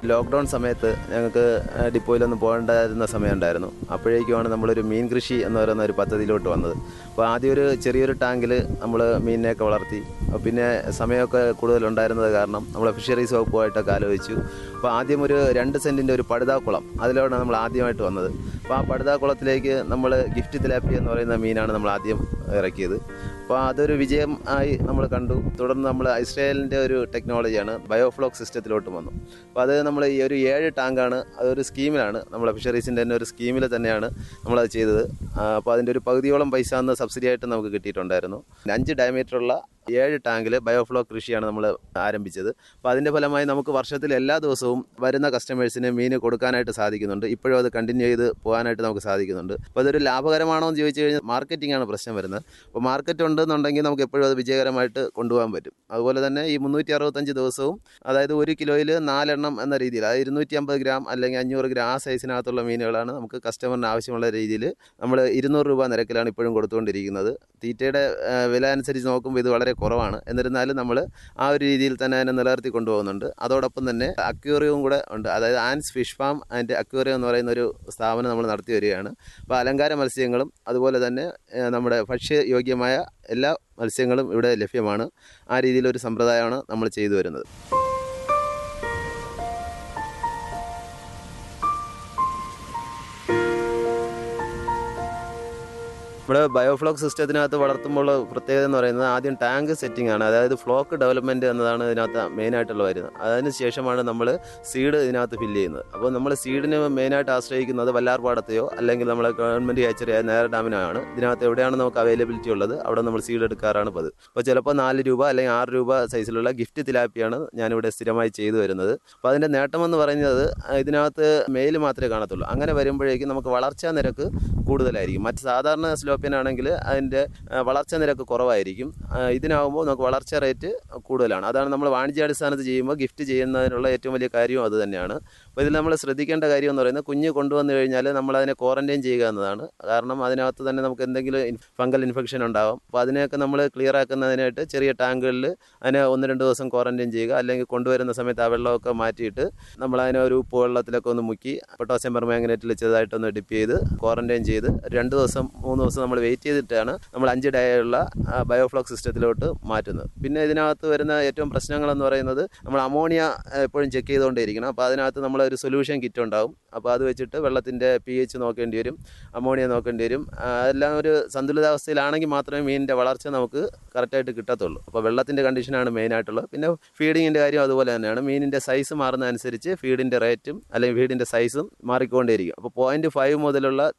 lockdown സമയത്ത് ഞങ്ങൾക്ക് ഡിപ്പോയിലൊന്നും പോകേണ്ടായിരുന്ന സമയം ഉണ്ടായിരുന്നു അപ്പോഴേക്കുമാണ് നമ്മളൊരു മീൻ കൃഷി എന്ന് പറയുന്ന ഒരു പദ്ധതിയിലോട്ട് വന്നത് അപ്പോൾ ആദ്യം ഒരു ചെറിയൊരു ടാങ്കിൽ നമ്മൾ മീനിനെയൊക്കെ വളർത്തി അപ്പോൾ പിന്നെ സമയമൊക്കെ കൂടുതലുണ്ടായിരുന്നത് കാരണം നമ്മൾ ഫിഷറീസ് വകുപ്പുമായിട്ടൊക്കെ ആലോചിച്ചു അപ്പോൾ ആദ്യം ഒരു രണ്ട് സെൻറ്റിൻ്റെ ഒരു പടുതാക്കുളം അതിലാണ് നമ്മൾ ആദ്യമായിട്ട് വന്നത് അപ്പോൾ ആ പടുതാക്കുളത്തിലേക്ക് നമ്മൾ ഗിഫ്റ്റ് തിലാപ്പി എന്ന് പറയുന്ന മീനാണ് നമ്മൾ ആദ്യം ഇറക്കിയത് അപ്പോൾ അതൊരു വിജയം ആയി നമ്മൾ കണ്ടു തുടർന്ന് നമ്മൾ ഇസ്രായേലിൻ്റെ ഒരു ടെക്നോളജിയാണ് ബയോഫ്ലോക്ക് സിസ്റ്റത്തിലോട്ട് വന്നു അപ്പോൾ അത് നമ്മൾ ഈ ഒരു ഏഴ് ടാങ്കാണ് അതൊരു സ്കീമിലാണ് നമ്മളെ ഫിഷറീസിൻ്റെ തന്നെ ഒരു സ്കീമിൽ തന്നെയാണ് നമ്മളത് ചെയ്തത് ആ, അപ്പോൾ അതിൻ്റെ ഒരു പകുതിയോളം പൈസ അന്ന് സബ്സിഡി ആയിട്ട് നമുക്ക് കിട്ടിയിട്ടുണ്ടായിരുന്നു അഞ്ച് ഡയമീറ്ററുള്ള ഏഴ് ടാങ്കിൽ ബയോഫ്ലോ കൃഷിയാണ് നമ്മൾ ആരംഭിച്ചത് അപ്പോൾ അതിൻ്റെ ഫലമായി നമുക്ക് വർഷത്തിൽ എല്ലാ ദിവസവും വരുന്ന കസ്റ്റമേഴ്സിന് മീൻ കൊടുക്കാനായിട്ട് സാധിക്കുന്നുണ്ട് ഇപ്പോഴും അത് കണ്ടിന്യൂ ചെയ്ത് പോകാനായിട്ട് നമുക്ക് സാധിക്കുന്നുണ്ട് അപ്പോൾ അതൊരു ലാഭകരമാണോ എന്ന് ചോദിച്ചു കഴിഞ്ഞാൽ മാർക്കറ്റിംഗ് ആണ് പ്രശ്നം വരുന്നത് അപ്പോൾ മാർക്കറ്റ് ഉണ്ടെന്നുണ്ടെങ്കിൽ നമുക്ക് എപ്പോഴും അത് വിജയകരമായിട്ട് കൊണ്ടുപോകാൻ പറ്റും അതുപോലെ തന്നെ ഈ മുന്നൂറ്റി അറുപത്തഞ്ച് ദിവസവും അതായത് ഒരു കിലോയിൽ നാലെണ്ണം എന്ന രീതിയിൽ അതായത് ഇരുന്നൂറ്റി അമ്പത് ഗ്രാം അല്ലെങ്കിൽ അഞ്ഞൂറ് ഗ്രാം ആ സൈസിനകത്തുള്ള മീനുകളാണ് നമുക്ക് കസ്റ്റമറിന് ആവശ്യമുള്ള രീതിയിൽ നമ്മൾ ഇരുന്നൂറ് രൂപ നിരക്കിലാണ് ഇപ്പോഴും കൊടുത്തുകൊണ്ടിരിക്കുന്നത് തീറ്റയുടെ ആ, വില അനുസരിച്ച് നോക്കുമ്പോൾ ഇത് വളരെ കുറവാണ് എന്നിരുന്നാലും നമ്മൾ ആ ഒരു രീതിയിൽ തന്നെ അതിനെ നിലനിർത്തി കൊണ്ടുപോകുന്നുണ്ട് അതോടൊപ്പം തന്നെ അക്വേറിയവും കൂടെ ഉണ്ട് അതായത് Ann's fish farm and aquarium എന്ന് പറയുന്ന ഒരു സ്ഥാപനം നമ്മൾ നടത്തി വരികയാണ് അപ്പോൾ അലങ്കാര മത്സ്യങ്ങളും അതുപോലെ തന്നെ ആ, നമ്മുടെ ഭക്ഷ്യയോഗ്യമായ എല്ലാ മത്സ്യങ്ങളും ഇവിടെ ലഭ്യമാണ് ആ രീതിയിലൊരു സമ്പ്രദായമാണ് നമ്മൾ ചെയ്തു വരുന്നത് ഇവിടെ ബയോഫ്ലോക്ക് സിസ്റ്റത്തിനകത്ത് വളർത്തുമ്പോൾ പ്രത്യേകത എന്ന് പറയുന്നത് ആദ്യം ടാങ്ക് സെറ്റിംഗ് ആണ് അതായത് ഫ്ലോക്ക് ഡെവലപ്മെൻറ്റ് എന്നതാണ് ഇതിനകത്ത് മെയിനായിട്ടുള്ള വരുന്നത് അതിന് ശേഷമാണ് നമ്മൾ സീഡ് ഇതിനകത്ത് ഫില്ല് ചെയ്യുന്നത് അപ്പോൾ നമ്മൾ സീഡിന് മെയിനായിട്ട് ആശ്രയിക്കുന്നത് വല്ലാർപാടത്തെയോ അല്ലെങ്കിൽ നമ്മളെ ഗവൺമെൻറ് അയച്ചറിയ നേരെ ഡാമിനാണ് ഇതിനകത്ത് എവിടെയാണ് നമുക്ക് അവൈലബിലിറ്റി ഉള്ളത് അവിടെ നമ്മൾ സീഡ് എടുക്കാറാണ് പതിവ് അപ്പോൾ ചിലപ്പോൾ നാല് രൂപ അല്ലെങ്കിൽ ആറ് രൂപ സൈസിലുള്ള ഗിഫ്റ്റ് തിലാപ്പിയാണ് ഞാനിവിടെ സ്ഥിരമായി ചെയ്തു വരുന്നത് അപ്പോൾ അതിൻ്റെ നേട്ടമെന്ന് പറയുന്നത് ഇതിനകത്ത് മെയിൽ മാത്രമേ കാണത്തുള്ളൂ അങ്ങനെ വരുമ്പോഴേക്കും നമുക്ക് വളർച്ചാ നിരക്ക് കൂടുതലായിരിക്കും മറ്റ് സാധാരണ സ്ലോപ്പിനാണെങ്കിൽ അതിൻ്റെ ആ, വളർച്ചാ നിരക്ക് കുറവായിരിക്കും ആ, ഇതിനാകുമ്പോൾ നമുക്ക് വളർച്ച റേറ്റ് കൂടുതലാണ് അതാണ് നമ്മൾ വാണിജ്യാടിസ്ഥാനത്ത് ചെയ്യുമ്പോൾ ഗിഫ്റ്റ് ചെയ്യുന്നതിനുള്ള ഏറ്റവും വലിയ കാര്യവും അത് തന്നെയാണ് അപ്പോൾ ഇതിൽ നമ്മൾ ശ്രദ്ധിക്കേണ്ട കാര്യം എന്ന് പറയുന്നത് കുഞ്ഞ് കൊണ്ടുവന്നു കഴിഞ്ഞാൽ നമ്മൾ അതിനെ ക്വാറൻറ്റൈൻ ചെയ്യുക എന്നതാണ് കാരണം അതിനകത്ത് തന്നെ നമുക്ക് എന്തെങ്കിലും ഫംഗൽ ഇൻഫെക്ഷൻ ഉണ്ടാവും അപ്പോൾ അതിനെയൊക്കെ നമ്മൾ ക്ലിയർ ആക്കുന്നതിനായിട്ട് ചെറിയ ടാങ്കുകളിൽ അതിനെ ഒന്ന് രണ്ട് ദിവസം ക്വാറൻറ്റൈൻ ചെയ്യുക അല്ലെങ്കിൽ കൊണ്ടുവരുന്ന സമയത്ത് ആ വെള്ളമൊക്കെ മാറ്റിയിട്ട് നമ്മൾ അതിനെ ഒരു ഉപ്പ് വെള്ളത്തിലൊക്കെ ഒന്ന് മുക്കി പൊട്ടാസ്യം പെർമാംഗനേറ്റിൽ ചെറുതായിട്ടൊന്ന് ഡിപ്പ് ചെയ്ത് ക്വാറൻറ്റൈൻ ചെയ്ത് രണ്ട് ദിവസം മൂന്ന് ദിവസം നമ്മൾ വെയിറ്റ് ചെയ്തിട്ടാണ് നമ്മൾ അഞ്ച് ഡേ ഉള്ള ബയോഫ്ലോക്ക് സിസ്റ്റത്തിലോട്ട് മാറ്റുന്നത് പിന്നെ ഇതിനകത്ത് വരുന്ന ഏറ്റവും പ്രശ്നങ്ങളെന്ന് പറയുന്നത് നമ്മൾ അമോണിയ എപ്പോഴും ചെക്ക് ചെയ്തുകൊണ്ടേയിരിക്കണം അപ്പോൾ അതിനകത്ത് നമ്മൾ ഒരു സൊല്യൂഷൻ കിറ്റ് ഉണ്ടാവും അപ്പോൾ അത് വെച്ചിട്ട് വെള്ളത്തിൻ്റെ പി എച്ച് നോക്കേണ്ടി വരും അമോണിയ നോക്കേണ്ടി വരും ആ, എല്ലാം ഒരു സന്തുലിതാവസ്ഥയിലാണെങ്കിൽ മാത്രമേ മീനിൻ്റെ വളർച്ച നമുക്ക് കറക്റ്റായിട്ട് കിട്ടത്തുള്ളൂ അപ്പോൾ വെള്ളത്തിൻ്റെ കണ്ടീഷനാണ് മെയിനായിട്ടുള്ളത് പിന്നെ ഫീഡിങ്ങിൻ്റെ കാര്യം അതുപോലെ തന്നെയാണ് മീനിൻ്റെ സൈസ് മാറുന്നതനുസരിച്ച് ഫീഡിൻ്റെ റേറ്റും അല്ലെങ്കിൽ ഫീഡിൻ്റെ സൈസും മാറിക്കൊണ്ടേയിരിക്കും അപ്പോൾ പോയിൻറ്റ് ഫൈവ് മുതലുള്ള